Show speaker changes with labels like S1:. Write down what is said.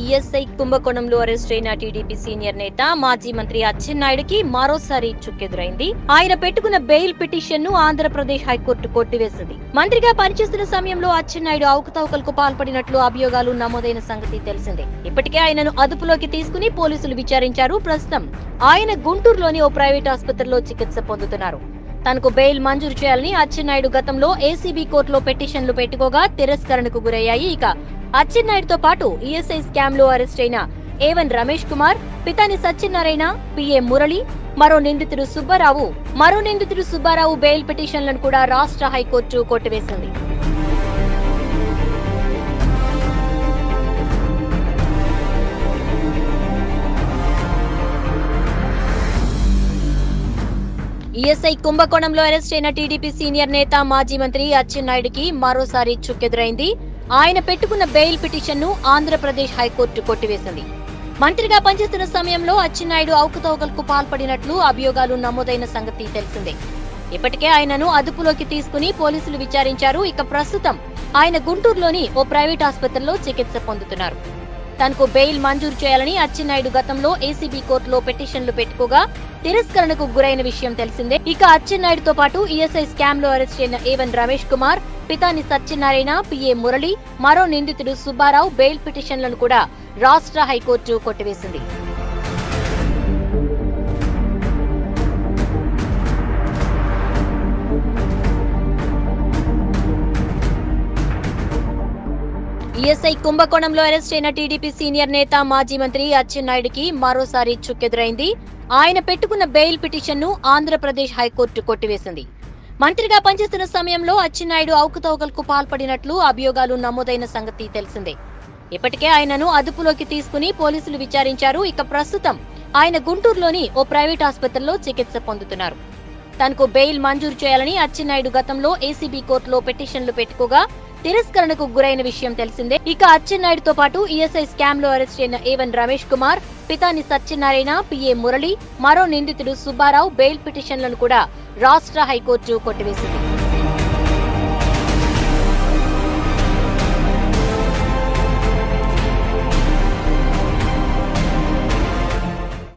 S1: ESI కుంభకోణంలో arrest అయిన TDP senior నేత మాజీ మంత్రి అచ్చెన్నాయుడికి మరోసారి చుక్కెదురైంది ఆయన పెట్టుకున్న బెయిల్ పిటిషన్ ను ఆంధ్రప్రదేశ్ హైకోర్టు కొట్టివేసింది మంత్రిగా పనిచేస్తున్న సమయంలో అచ్చెన్నాయుడు అవకతవకలకు పాల్పడినట్లు అభియోగాలు నమోదైన సంగతి తెలిసిందే ఇప్పటికే ఆయనను అదుపులోకి తీసుకుని పోలీసులు విచారించారు ప్రస్తుతం ఆయన గుంటూరులోని ఓ ప్రైవేట్ ఆసుపత్రిలో చికిత్స పొందుతున్నారు తనకు బెయిల్ మంజూరు చేయాలని అచ్చెన్నాయుడు గతంలో ఏసీబీ కోర్టులో పిటిషన్లు పెట్టుకోగా తిరస్కరణకు గురయ్యాయి ఇక అచ్చెన్నాయుడుతో పాటు ఈఎస్ఐ స్కామ్ లో అరెస్ట్ అయిన ఏవన్ రమేష్ కుమార్ పితాని సత్యనారాయణ పిఏ మురళి మరో నిందితుడు సుబ్బారావు మరో నిందితుడు సుబ్బారావు బెయిల్ పిటిషన్లను కూడా రాష్ట్ర హైకోర్టు కొట్టివేసింది ఈఎస్ఐ కుంభకోణంలో అరెస్ట్ అయిన టీడీపీ సీనియర్ నేత మాజీ మంత్రి అచ్చెన్నాయుడికి మరోసారి చుక్కెదురైంది ఆయన పెట్టుకున్న బెయిల్ పిటిషన్ ను ఆంధ్రప్రదేశ్ హైకోర్టు కొట్టివేసింది మంత్రిగా పనిచేస్తున్న సమయంలో అచ్చెన్నాయుడు అవకతవకలకు పాల్పడినట్లు అభియోగాలు నమోదైన సంగతి తెలిసిందే ఇప్పటికే ఆయనను అదుపులోకి తీసుకుని పోలీసులు విచారించారు ఇక ప్రస్తుతం ఆయన గుంటూరులోని ఓ ప్రైవేట్ ఆసుపత్రిలో చికిత్స పొందుతున్నారు తనకు బెయిల్ మంజూరు చేయాలని అచ్చెన్నాయుడు గతంలో ఏసీబీ కోర్టులో పిటిషన్లు పెట్టుకోగా తిరస్కరణకు గురైన విషయం తెలిసిందే ఇక అచ్చెన్నాయుడుతో పాటు ఈఎస్ఐ స్కామ్ లో అరెస్ట్ అయిన ఏవన్ రమేష్ కుమార్ పితాని సత్యనారాయణ పిఏ మురళి మరో నిందితుడు సుబ్బారావు బెయిల్ పిటిషన్లను కూడా రాష్ట్ర హైకోర్టు కొట్టివేసింది ఈఎస్ఐ కుంభకోణంలో అరెస్ట్ అయిన టీడీపీ సీనియర్ నేత మాజీ మంత్రి అచ్చెన్నాయుడికి మరోసారి చుక్కెదురైంది ఆయన పెట్టుకున్న బెయిల్ పిటిషన్ ను ఆంధ్రప్రదేశ్ హైకోర్టు కొట్టివేసింది మంత్రిగా పనిచేస్తున్న సమయంలో అచ్చెన్నాయుడు అవకతవకలకు పాల్పడినట్లు అభియోగాలు నమోదైన సంగతి తెలిసిందే ఇప్పటికే ఆయనను అదుపులోకి తీసుకుని పోలీసులు విచారించారు ఇక ప్రస్తుతం ఆయన గుంటూరులోని ఓ ప్రైవేట్ ఆసుపత్రిలో చికిత్స పొందుతున్నారు తనకు బెయిల్ మంజూరు చేయాలని అచ్చెన్నాయుడు గతంలో ఏసీబీ కోర్టులో పిటిషన్లు పెట్టుకోగా తిరస్కరణకు గురైన విషయం తెలిసిందే ఇక అచ్చెన్నాయుడుతో పాటు ఈఎస్ఐ స్కామ్ లో అరెస్ట్ అయిన ఏవన్ రమేష్ కుమార్ పితాని సత్యనారాయణ పిఏ మురళి మరో నిందితుడు సుబ్బారావు బెయిల్ పిటిషన్లను కూడా రాష్ట్ర హైకోర్టు కొట్టివేసింది